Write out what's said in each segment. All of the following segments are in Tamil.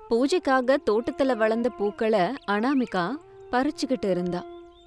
பூஜைக்காக தோட்டத்துல வளர்ந்த பூக்களை அனாமிகா பறிச்சுக்கிட்டு இருந்தா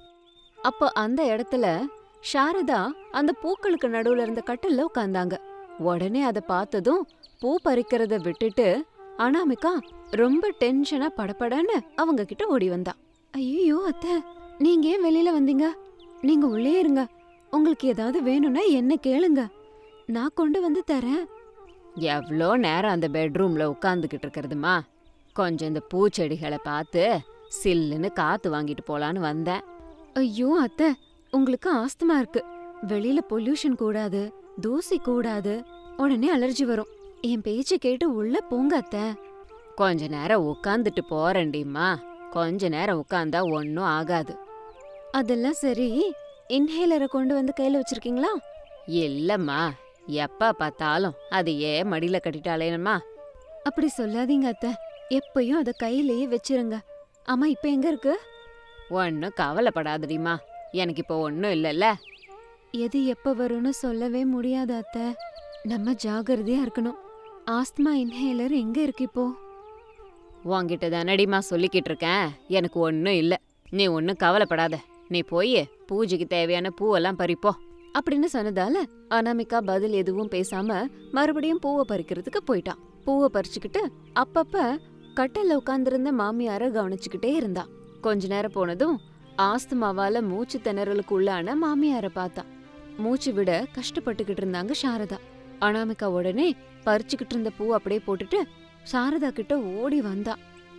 அப்போ அந்த இடத்துல சாரதா அந்த பூக்களுக்கு நடுவுல இருந்த கட்டில்ல உட்கார்ந்தாங்க உடனே அதை பார்த்ததும் பூ பறிக்கிறத விட்டுட்டு அனாமிகா ரொம்ப டென்ஷனா படபடன்னு அவங்க கிட்ட ஓடி வந்தா ஐயோ அத்தை நீங்க ஏன் வெளியில வந்தீங்க நீங்க உள்ளே இருங்க உங்களுக்கு ஏதாவது வேணும்னா என்ன கேளுங்க நான் கொண்டு வந்து தரேன் எவ்வளோ நேரம் அந்த பெட்ரூம்ல உட்காந்துக்கிட்டு இருக்கிறதுமா கொஞ்சம் இந்த பூச்செடிகளை பார்த்து சில்லுன்னு காத்து வாங்கிட்டு போலான்னு வந்தேன் ஐயோ அத்தை உங்களுக்கு ஆஸ்துமா இருக்கு வெளியில பொல்யூஷன் கூடாது தூசி கூடாது உடனே அலர்ஜி வரும் என் பேச்சை கேட்டு உள்ள போங்க அத்தை கொஞ்ச நேரம் உட்காந்துட்டு போறேன்டிம்மா கொஞ்ச நேரம் உட்காந்தா ஒன்னும் ஆகாது அதெல்லாம் சரி இன்ஹேலரை கொண்டு வந்து கையில வச்சிருக்கீங்களா இல்லம்மா எப்ப பார்த்தாலும் அது ஏன் மடியில கட்டிட்டாலேனம்மா அப்படி சொல்லாதீங்க அத்தை எப்பயும் அத கையிலேயே வச்சிருங்க அம்மா இப்ப எங்க இருக்கு ஒன்னும் கவலைப்படாதடிமா எனக்கு இப்போ ஒன்னும் இல்லைல்ல எது எப்ப வரும்னு சொல்லவே முடியாது அத்தை நம்ம ஜாகிரதையா இருக்கணும் ஆஸ்துமா இன்ஹேலர் எங்க இருக்கு இப்போ உன்கிட்ட தானடிமா சொல்லிக்கிட்டு இருக்கேன் எனக்கு ஒன்றும் இல்லை நீ ஒன்றும் கவலைப்படாத நீ போய் பூஜைக்கு தேவையான பூவெல்லாம் பறிப்போ அப்படின்னு சொன்னதால அனாமிகா பதில் எதுவும் பேசாம மறுபடியும் பூவை பறிக்கிறதுக்கு போயிட்டான் பூவை பறிச்சுக்கிட்டு அப்பப்ப கட்டல்ல உட்கார்ந்திருந்த மாமியார கவனிச்சுக்கிட்டே இருந்தா கொஞ்ச நேரம் போனதும் ஆஸ்துமாவால மூச்சு திணறலுக்கு உள்ளான மாமியார பார்த்தா மூச்சு விட கஷ்டப்பட்டுக்கிட்டு இருந்தாங்க சாரதா அனாமிகா உடனே பறிச்சுக்கிட்டு இருந்த பூ அப்படியே போட்டுட்டு சாரதா கிட்ட ஓடி வந்தா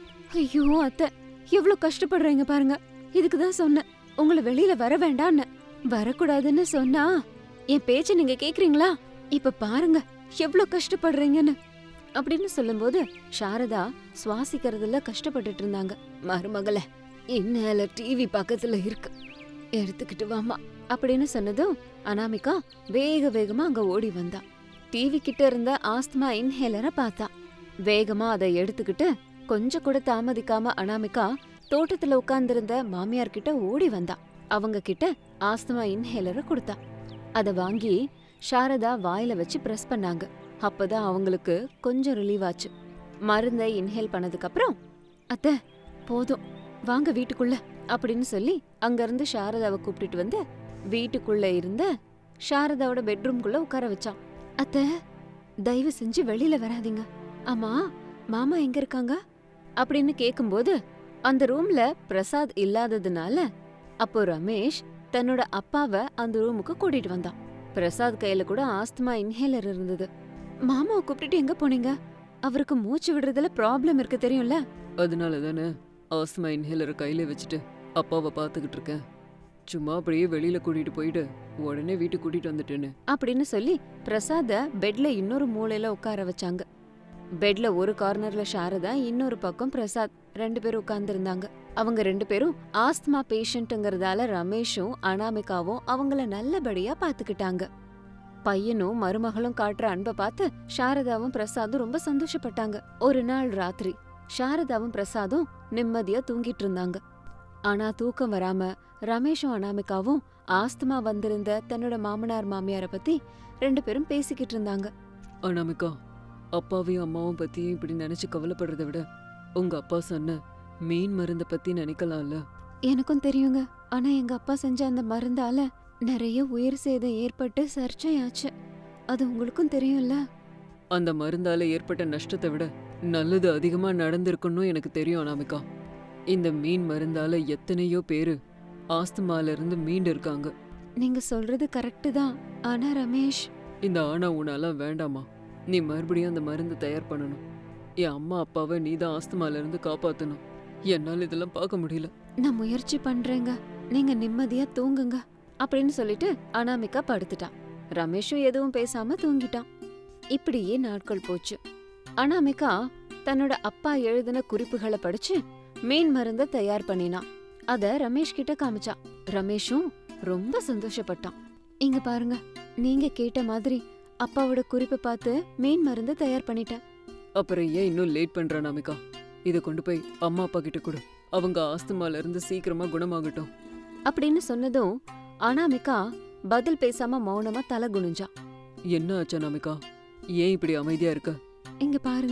ஐயோ அத்தை எவ்வளவு கஷ்டப்படுறீங்க பாருங்க இதுக்கு தான் சொன்னேன் உங்களை வெளியில வர வேண்டான்னு வரக்கூடாதுன்னு சொன்னா என் பேச்ச நீங்க கேக்குறீங்களா இப்ப பாருங்க எவ்வளவு கஷ்டப்படுறீங்கன்னு அப்படின்னு சொல்லும்போது சாரதா சுவாசிக்கிறதுல கஷ்டப்பட்டுட்டு இருந்தாங்க மருமகள இன்னல டிவி பக்கத்துல இருக்கு எடுத்துக்கிட்டு வாமா அப்படின்னு சொன்னதும் அனாமிகா வேக வேகமா அங்க ஓடி வந்தா டிவி கிட்ட இருந்த ஆஸ்துமா இன்ஹேலரை பார்த்தா வேகமா அதை எடுத்துக்கிட்டு கொஞ்சம் கூட தாமதிக்காம அனாமிகா தோட்டத்துல உட்கார்ந்திருந்த மாமியார் கிட்ட ஓடி வந்தா அவங்க கிட்ட ஆஸ்துமா இன்ஹேலரை கொடுத்தா அத வாங்கி சாரதா வாயில வச்சு பிரஸ் பண்ணாங்க அப்பதான் அவங்களுக்கு கொஞ்சம் ரிலீவ் ஆச்சு மருந்தை இன்ஹேல் பண்ணதுக்கு அப்புறம் அத்த போதும் வாங்க வீட்டுக்குள்ள அப்படின்னு சொல்லி அங்கிருந்து சாரதாவை கூப்பிட்டுட்டு வந்து வீட்டுக்குள்ள இருந்த சாரதாவோட பெட்ரூம்குள்ள உட்கார வச்சான் அத்த தயவு செஞ்சு வெளியில வராதீங்க ஆமா மாமா எங்க இருக்காங்க அப்படின்னு கேக்கும்போது அந்த ரூம்ல பிரசாத் இல்லாததுனால அப்போ ரமேஷ் தன்னோட அப்பாவை அந்த ரூமுக்கு கூட்டிட்டு வந்தான் பிரசாத் கையில கூட ஆஸ்துமா இன்ஹேலர் இருந்தது மாமாவை கூப்பிட்டுட்டு எங்க போனீங்க அவருக்கு மூச்சு விடுறதுல ப்ராப்ளம் இருக்கு தெரியும்ல அதனால தானே ஆஸ்துமா இன்ஹேலரை கையில வச்சுட்டு அப்பாவை பார்த்துக்கிட்டு இருக்கேன் சும்மா அப்படியே வெளியில கூட்டிட்டு போயிட்டு உடனே வீட்டுக்கு கூட்டிட்டு வந்துட்டேன்னு அப்படின்னு சொல்லி பிரசாத பெட்ல இன்னொரு மூலையில உட்கார வச்சாங்க பெட்ல ஒரு கார்னர்ல சாரதா இன்னொரு பக்கம் பிரசாத் ரெண்டு பேரும் உட்கார்ந்திருந்தாங்க அவங்க ரெண்டு பேரும் ஆஸ்துமா பேஷண்ட்டுங்கிறதால ரமேஷும் அனாமிகாவும் அவங்கள நல்லபடியா பாத்துக்கிட்டாங்க பையனும் மருமகளும் காட்டுற அன்பை பார்த்து சாரதாவும் பிரசாதும் ரொம்ப சந்தோஷப்பட்டாங்க ஒரு நாள் ராத்திரி சாரதாவும் பிரசாதும் நிம்மதியா தூங்கிட்டு இருந்தாங்க ஆனா தூக்கம் வராம ரமேஷும் அனாமிகாவும் ஆஸ்துமா வந்திருந்த தன்னோட மாமனார் மாமியார பத்தி ரெண்டு பேரும் பேசிக்கிட்டு இருந்தாங்க அனாமிகா அப்பாவையும் அம்மாவும் பத்தியும் இப்படி நினைச்சு கவலைப்படுறத விட உங்க அப்பா சொன்ன மீன் மருந்த பத்தி நினைக்கலாம்ல எனக்கும் தெரியுங்க ஆனா எங்க அப்பா செஞ்ச அந்த மருந்தால நிறைய உயிர் சேதம் ஏற்பட்டு சர்ச்சையாச்சு அது உங்களுக்கும் தெரியும்ல அந்த மருந்தால ஏற்பட்ட நஷ்டத்தை விட நல்லது அதிகமா நடந்திருக்குன்னு எனக்கு தெரியும் அனாமிகா இந்த மீன் மருந்தால எத்தனையோ பேரு ஆஸ்துமால இருந்து மீண்டு இருக்காங்க நீங்க சொல்றது கரெக்டு தான் ஆனா ரமேஷ் இந்த ஆனா உனாலாம் வேண்டாமா நீ மறுபடியும் அந்த மருந்து தயார் பண்ணணும் என் அம்மா அப்பாவை நீ தான் ஆஸ்துமால இருந்து காப்பாத்தணும் என்னால் இதெல்லாம் பார்க்க முடியல நான் முயற்சி பண்றேங்க நீங்க நிம்மதியா தூங்குங்க அப்படின்னு சொல்லிட்டு அனாமிகா படுத்துட்டான் ரமேஷும் எதுவும் பேசாம தூங்கிட்டான் இப்படியே நாட்கள் போச்சு அனாமிகா தன்னோட அப்பா எழுதின குறிப்புகளை படிச்சு மீன் மருந்த தயார் பண்ணினான் அத ரமேஷ் கிட்ட காமிச்சான் ரமேஷும் ரொம்ப சந்தோஷப்பட்டான் இங்க பாருங்க நீங்க கேட்ட மாதிரி அப்பாவோட குறிப்பை பார்த்து மீன் மருந்து தயார் பண்ணிட்டேன் அப்புறம் ஏன் இன்னும் லேட் பண்ற அனாமிகா இதை கொண்டு போய் அம்மா அப்பா கிட்ட கொடு அவங்க ஆஸ்துமால இருந்து சீக்கிரமா குணமாகட்டும் அப்படின்னு சொன்னதும் அனாமிகா பதில் பேசாம மௌனமா தலை குனிஞ்சா என்ன ஆச்சு அனாமிகா ஏன் இப்படி அமைதியா இருக்க இங்க பாருங்க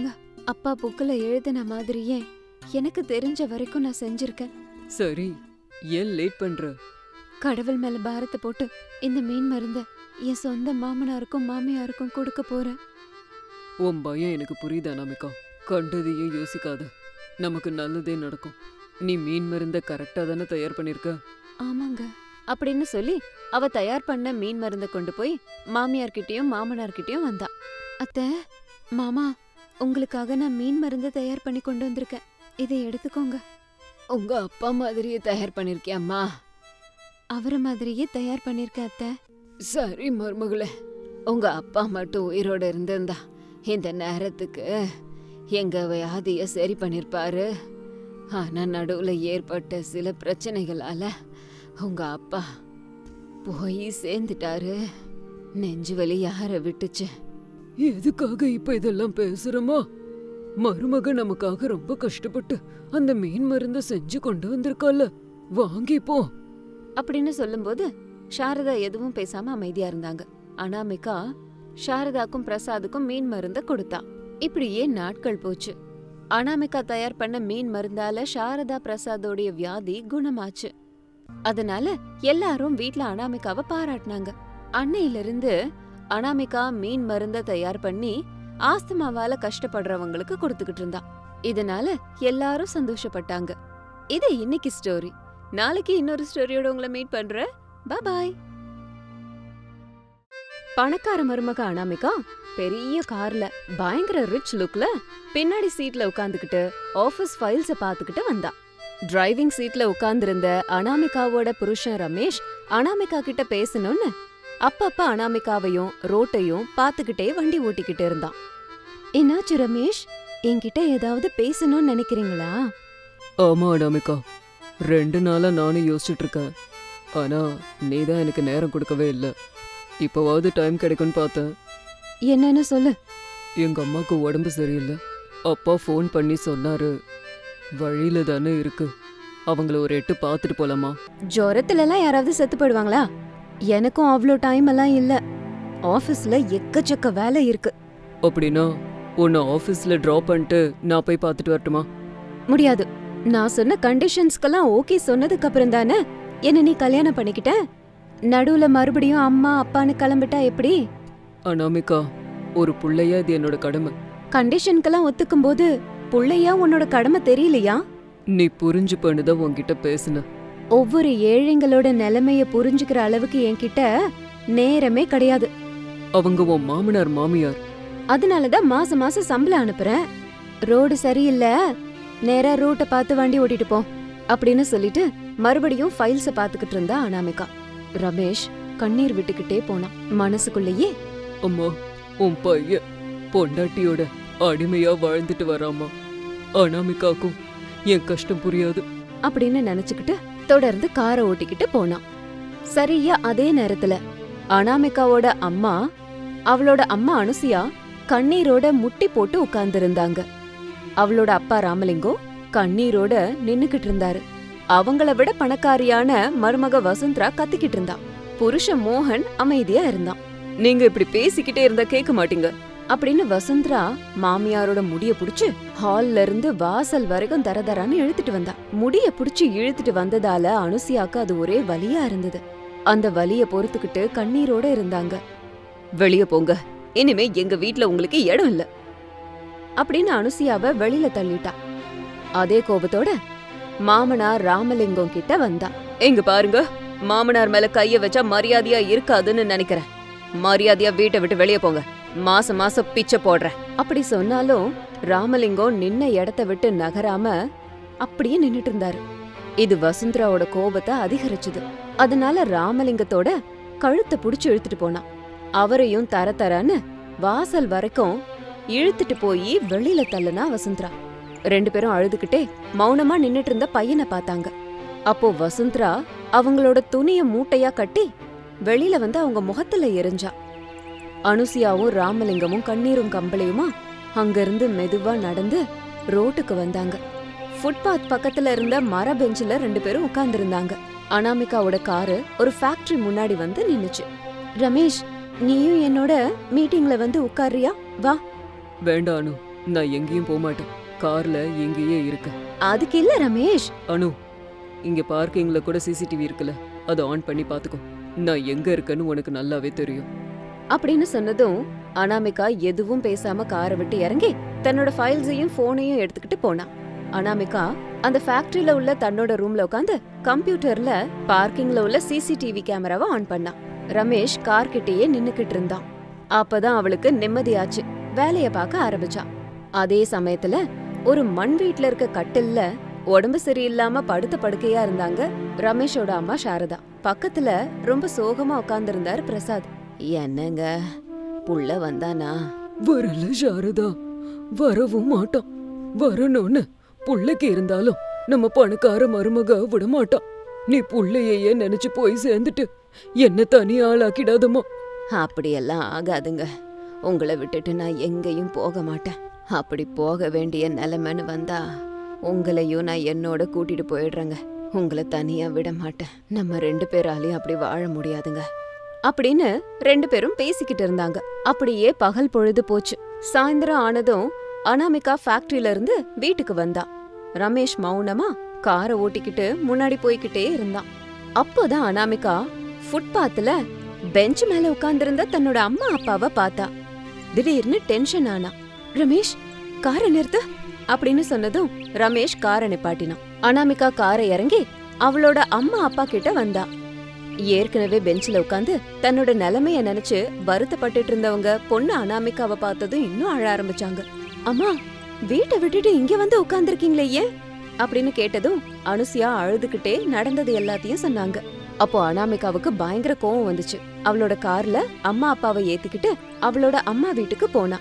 அப்பா புக்கில் எழுதின மாதிரியே எனக்கு தெரிஞ்ச வரைக்கும் நான் செஞ்சிருக்கேன் சரி ஏன் லேட் பண்ற கடவுள் மேல பாரத்தை போட்டு இந்த மீன் மருந்த என் சொந்த மாமனாருக்கும் மாமியாருக்கும் கொடுக்க போறேன் உன் பயம் எனக்கு புரியுது அனாமிகா கண்டதையே யோசிக்காத நமக்கு நல்லதே நடக்கும் நீ மீன் மருந்த கரெக்டா தானே தயார் பண்ணிருக்க ஆமாங்க அப்படின்னு சொல்லி அவ தயார் பண்ண மீன் மருந்த கொண்டு போய் மாமியார்கிட்டயும் மாமனார்கிட்டயும் வந்தா அத்தை மாமா உங்களுக்காக நான் மீன் மருந்து தயார் பண்ணி கொண்டு வந்திருக்கேன் இதை எடுத்துக்கோங்க உங்க அப்பா மாதிரியே தயார் பண்ணிருக்கியம்மா அவர மாதிரியே தயார் பண்ணிருக்கேன் அத்தை சரி மருமகளே உங்க அப்பா மட்டும் உயிரோட இருந்திருந்தா இந்த நேரத்துக்கு எங்க வியாதிய சரி பண்ணிருப்பாரு ஆனா நடுவுல ஏற்பட்ட சில பிரச்சனைகளால உங்க அப்பா போய் சேர்ந்துட்டாரு நெஞ்சு வலி யார விட்டுச்சு எதுக்காக இப்ப இதெல்லாம் பேசுறோமா மருமக நமக்காக ரொம்ப கஷ்டப்பட்டு அந்த மீன் மருந்த செஞ்சு கொண்டு வந்திருக்கால வாங்கிப்போ அப்படின்னு சொல்லும்போது சாரதா எதுவும் பேசாம அமைதியா இருந்தாங்க அனாமிகா சாரதாக்கும் பிரசாதுக்கும் மீன் மருந்த கொடுத்தா இப்படியே நாட்கள் போச்சு அனாமிகா தயார் பண்ண மீன் மருந்தால சாரதா பிரசாதோடைய வியாதி குணமாச்சு அதனால எல்லாரும் வீட்ல அனாமிகாவை பாராட்டினாங்க அன்னையிலிருந்து அனாமிகா மீன் மருந்த தயார் பண்ணி ஆஸ்துமாவால கஷ்டப்படுறவங்களுக்கு கொடுத்துக்கிட்டு இருந்தா இதனால எல்லாரும் சந்தோஷப்பட்டாங்க இது இன்னைக்கு ஸ்டோரி நாளைக்கு இன்னொரு ஸ்டோரியோட உங்களை மீட் பண்றேன் பாய் பணக்கார மருமக அனாமிகா பெரிய கார்ல பயங்கர ரிச் லுக்ல பின்னாடி சீட்ல உட்காந்துக்கிட்டு ஆபீஸ் ஃபைல்ஸ பாத்துக்கிட்டு வந்தா டிரைவிங் சீட்ல உட்கார்ந்திருந்த அனாமிகாவோட புருஷன் ரமேஷ் அனாமிகா கிட்ட பேசணும்னு அப்பப்ப அனாமிகாவையும் ரோட்டையும் பாத்துக்கிட்டே வண்டி ஓட்டிக்கிட்டு இருந்தான் என்னாச்சு ரமேஷ் என்கிட்ட ஏதாவது பேசணும்னு நினைக்கிறீங்களா ஆமா அனாமிகா ரெண்டு நாளா நானும் யோசிச்சுட்டு இருக்கேன் ஆனா நீ தான் எனக்கு நேரம் கொடுக்கவே இல்லை இப்போவாவது டைம் கிடைக்கும்னு பார்த்தேன் என்னன்னு சொல்லு எங்க அம்மாக்கு உடம்பு சரியில்லை அப்பா ஃபோன் பண்ணி சொன்னாரு வழியில தானே இருக்கு அவங்கள ஒரு எட்டு பார்த்துட்டு போலாமா ஜுரத்துல எல்லாம் யாராவது செத்து போயிடுவாங்களா எனக்கும் அவ்வளோ டைம் எல்லாம் இல்ல ஆபீஸ்ல எக்கச்சக்க வேலை இருக்கு அப்படின்னா உன்னை ஆஃபீஸில் ட்ராப் பண்ணிட்டு நான் போய் பார்த்துட்டு வரட்டுமா முடியாது நான் சொன்ன கண்டிஷன்ஸ்க்கெல்லாம் ஓகே சொன்னதுக்கு அப்புறம் தானே என்ன நீ கல்யாணம் பண்ணிக்கிட்ட நடுவுல மறுபடியும் அம்மா அப்பான்னு கிளம்பிட்டா எப்படி அனாமிகா ஒரு புள்ளையா இது என்னோட கடமை கண்டிஷனுக்கெல்லாம் ஒத்துக்கும் போது புள்ளையா உன்னோட கடமை தெரியலையா நீ புரிஞ்சு தான் உன்கிட்ட பேசுன ஒவ்வொரு ஏழைங்களோட நிலைமைய புரிஞ்சுக்கிற அளவுக்கு என்கிட்ட நேரமே கிடையாது அவங்க உன் மாமனார் மாமியார் அதனாலதான் மாசம் மாசம் சம்பளம் அனுப்புறேன் ரோடு சரியில்லை நேரா ரூட்டை பார்த்து வண்டி ஓட்டிட்டு போ அப்படின்னு சொல்லிட்டு மறுபடியும் ஃபைல்ஸ பாத்துக்கிட்டு இருந்தா அனாமிகா ரமேஷ் கண்ணீர் விட்டுக்கிட்டே போனான் மனசுக்குள்ளேயே அம்மா உன் பையன் பொண்டாட்டியோட அடிமையா வாழ்ந்துட்டு வராமா அனாமிகாக்கும் என் கஷ்டம் புரியாது அப்படின்னு நினைச்சுக்கிட்டு தொடர்ந்து காரை ஓட்டிக்கிட்டு போனான் சரியா அதே நேரத்துல அனாமிகாவோட அம்மா அவளோட அம்மா அனுசியா கண்ணீரோட முட்டி போட்டு உட்கார்ந்திருந்தாங்க அவளோட அப்பா ராமலிங்கம் கண்ணீரோட நின்னுக்கிட்டு இருந்தாரு அவங்கள விட பணக்காரியான மருமக வசுந்தரா கத்திக்கிட்டு இருந்தா புருஷன் மோகன் அமைதியா இருந்தான் நீங்க இப்படி பேசிக்கிட்டே இருந்தா கேட்க மாட்டீங்க அப்படின்னு வசுந்தரா மாமியாரோட முடிய புடிச்சு ஹால்ல இருந்து வாசல் வரைக்கும் தரதரான்னு இழுத்துட்டு வந்தா முடிய புடிச்சு இழுத்துட்டு வந்ததால அனுசியாக்கு அது ஒரே வலியா இருந்தது அந்த வலிய பொறுத்துக்கிட்டு கண்ணீரோட இருந்தாங்க வெளிய போங்க இனிமே எங்க வீட்ல உங்களுக்கு இடம் இல்ல அப்படின்னு அனுசியாவை வெளியில தள்ளிட்டா அதே கோபத்தோட மாமனார் ராமலிங்கம் கிட்ட வந்தா எங்க பாருங்க மாமனார் மேல கைய வச்சா மரியாதையா இருக்காதுன்னு நினைக்கிறேன் மரியாதையா வீட்டை விட்டு வெளிய போங்க மாசம் மாசம் பிச்சை போடுறேன் அப்படி சொன்னாலும் ராமலிங்கம் நின்ன இடத்த விட்டு நகராம அப்படியே நின்னுட்டு இருந்தாரு இது வசுந்தராவோட கோபத்தை அதிகரிச்சுது அதனால ராமலிங்கத்தோட கழுத்தை புடிச்சு இழுத்துட்டு போனான் அவரையும் தர தரன்னு வாசல் வரைக்கும் இழுத்துட்டு போய் வெளியில தள்ளுனா வசுந்தரா ரெண்டு பேரும் அழுதுகிட்டே மௌனமா நின்னுட்டு இருந்த பையனை பார்த்தாங்க அப்போ வசுந்தரா அவங்களோட துணிய மூட்டையா கட்டி வெளியில வந்து அவங்க முகத்துல எரிஞ்சா அனுசியாவும் ராமலிங்கமும் கண்ணீரும் கம்பளையுமா அங்கிருந்து மெதுவா நடந்து ரோட்டுக்கு வந்தாங்க ஃபுட்பாத் பக்கத்துல இருந்த மர பெஞ்சில ரெண்டு பேரும் உட்கார்ந்திருந்தாங்க அனாமிகாவோட காரு ஒரு ஃபேக்டரி முன்னாடி வந்து நின்னுச்சு ரமேஷ் நீயும் என்னோட மீட்டிங்ல வந்து உட்கார்றியா வா வேண்டானு நான் எங்கேயும் போக மாட்டேன் கார்ல எங்கேயே இருக்க அதுக்கு இல்ல ரமேஷ் அனு இங்க பார்க்கிங்ல கூட சிசிடிவி இருக்குல்ல அதை ஆன் பண்ணி பாத்துக்கோ நான் எங்க இருக்கேன்னு உனக்கு நல்லாவே தெரியும் அப்படின்னு சொன்னதும் அனாமிகா எதுவும் பேசாம காரை விட்டு இறங்கி தன்னோட ஃபைல்ஸையும் போனையும் எடுத்துக்கிட்டு போனா அனாமிகா அந்த ஃபேக்டரியில உள்ள தன்னோட ரூம்ல உட்காந்து கம்ப்யூட்டர்ல பார்க்கிங்ல உள்ள சிசிடிவி கேமராவை ஆன் பண்ணா ரமேஷ் கார் கிட்டயே நின்னுக்கிட்டு இருந்தான் அப்பதான் அவளுக்கு நிம்மதியாச்சு வேலைய பார்க்க ஆரம்பிச்சா அதே சமயத்துல ஒரு மண் வீட்ல இருக்க கட்டில்ல உடம்பு சரியில்லாம படுத்த படுக்கையா இருந்தாங்க ரமேஷோட அம்மா சாரதா பக்கத்துல ரொம்ப சோகமா உட்கார்ந்திருந்தாரு பிரசாத் என்னங்க புள்ள வந்தானா வரல சாரதா வரவும் மாட்டான் வரணும்னு புள்ளைக்கு இருந்தாலும் நம்ம பணக்கார மருமக விட மாட்டான் நீ புள்ளையே நினைச்சு போய் சேர்ந்துட்டு என்ன தனி ஆளாக்கிடாதம்மா அப்படியெல்லாம் ஆகாதுங்க உங்களை விட்டுட்டு நான் எங்கேயும் போக மாட்டேன் அப்படி போக வேண்டிய நிலைமைன்னு வந்தா உங்களையும் நான் என்னோட கூட்டிட்டு போயிடுறேங்க உங்களை தனியா விட மாட்டேன் நம்ம ரெண்டு பேராலையும் அப்படி வாழ முடியாதுங்க அப்படின்னு ரெண்டு பேரும் பேசிக்கிட்டு இருந்தாங்க அப்படியே பகல் பொழுது போச்சு சாயந்தரம் ஆனதும் அனாமிகா ஃபேக்டரியில இருந்து வீட்டுக்கு வந்தா ரமேஷ் மௌனமா காரை ஓட்டிக்கிட்டு முன்னாடி போய்கிட்டே இருந்தான் அப்போதான் அனாமிகா ஃபுட்பாத்ல பெஞ்ச் மேல உட்கார்ந்திருந்த தன்னோட அம்மா அப்பாவை பார்த்தா திடீர்னு டென்ஷன் ஆனா ரமேஷ் காரை நிறுத்து அப்படின்னு சொன்னதும் ரமேஷ் காரை நிப்பாட்டினான் அனாமிகா காரை இறங்கி அவளோட அம்மா அப்பா கிட்ட வந்தா ஏற்கனவே பெஞ்சில உட்காந்து தன்னோட நிலைமைய நினைச்சு வருத்தப்பட்டுட்டு இருந்தவங்க பொண்ணு அனாமிகாவை பார்த்ததும் இன்னும் அழ ஆரம்பிச்சாங்க அம்மா வீட்டை விட்டுட்டு இங்க வந்து உட்கார்ந்திருக்கீங்களே ஏன் அப்படின்னு கேட்டதும் அனுசியா அழுதுகிட்டே நடந்தது எல்லாத்தையும் சொன்னாங்க அப்போ அனாமிகாவுக்கு பயங்கர கோவம் வந்துச்சு அவளோட கார்ல அம்மா அப்பாவை ஏத்திக்கிட்டு அவளோட அம்மா வீட்டுக்கு போனா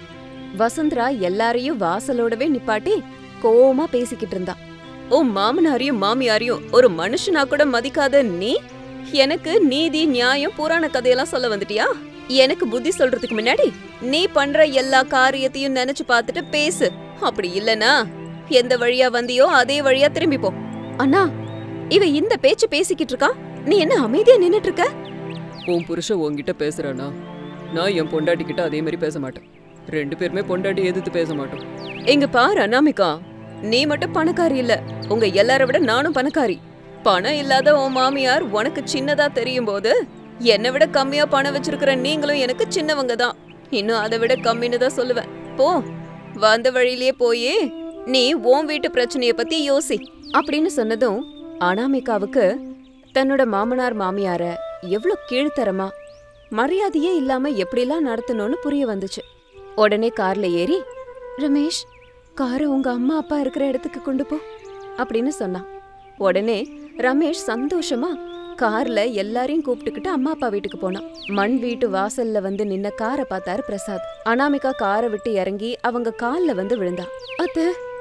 வசுந்தரா எல்லாரையும் வாசலோடவே நிப்பாட்டி கோவமா பேசிக்கிட்டு இருந்தா ஓ மாமனாரையும் மாமியாரையும் ஒரு மனுஷனா கூட மதிக்காத நீ எனக்கு நீதி நியாயம் புராண கதையெல்லாம் சொல்ல வந்துட்டியா எனக்கு புத்தி சொல்றதுக்கு முன்னாடி நீ பண்ற எல்லா காரியத்தையும் நினைச்சு பார்த்துட்டு பேசு அப்படி இல்லனா எந்த வழியா வந்தியோ அதே வழியா திரும்பி போ அண்ணா இவ இந்த பேச்சு பேசிக்கிட்டு இருக்கா நீ என்ன அமைதியா நின்னுட்டு இருக்க உன் புருஷன் உன்கிட்ட பேசுறானா நான் என் பொண்டாட்டி கிட்ட அதே மாதிரி பேச மாட்டேன் ரெண்டு பேருமே பொண்டாட்டி எதிர்த்து பேச மாட்டோம் இங்க பாரு அனாமிகா நீ மட்டும் பணக்காரி இல்ல உங்க எல்லார விட நானும் பணக்காரி பணம் இல்லாத உன் மாமியார் உனக்கு சின்னதா தெரியும் போது என்னை விட கம்மியா பணம் வச்சிருக்கிற நீங்களும் எனக்கு சின்னவங்க தான் இன்னும் அதை விட கம்மின்னு தான் சொல்லுவேன் போ வந்த வழியிலேயே போய் நீ உன் வீட்டு பிரச்சனைய பத்தி யோசி அப்படின்னு சொன்னதும் அனாமிகாவுக்கு தன்னோட மாமனார் மாமியார எவ்ளோ கீழ்த்தரமா மரியாதையே இல்லாம எப்படிலாம் நடத்தணும்னு புரிய வந்துச்சு உடனே கார்ல ஏறி ரமேஷ் காரை உங்க அம்மா அப்பா இருக்கிற இடத்துக்கு கொண்டு போ அப்படின்னு சொன்னான் உடனே ரமேஷ் சந்தோஷமா கார்ல எல்லாரையும் கூப்பிட்டுக்கிட்டு அம்மா அப்பா வீட்டுக்கு போனான் மண் வீட்டு வாசல்ல வந்து நின்ன காரை பார்த்தாரு பிரசாத் அனாமிகா காரை விட்டு இறங்கி அவங்க கால்ல வந்து விழுந்தா அத்த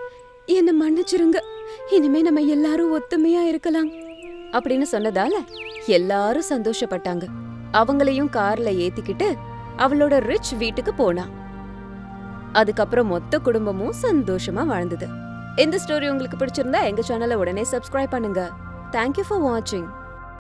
என்ன மன்னிச்சிருங்க இனிமே நம்ம எல்லாரும் ஒத்துமையா இருக்கலாம் அப்படின்னு சொன்னதால எல்லாரும் சந்தோஷப்பட்டாங்க அவங்களையும் கார்ல ஏத்திக்கிட்டு அவளோட ரிச் வீட்டுக்கு போனா அதுக்கப்புறம் மொத்த குடும்பமும் சந்தோஷமா வாழ்ந்தது இந்த ஸ்டோரி உங்களுக்கு பிடிச்சிருந்தா எங்க சேனலை உடனே சப்ஸ்கிரைப் பண்ணுங்க தேங்க்யூ ஃபார் வாட்சிங்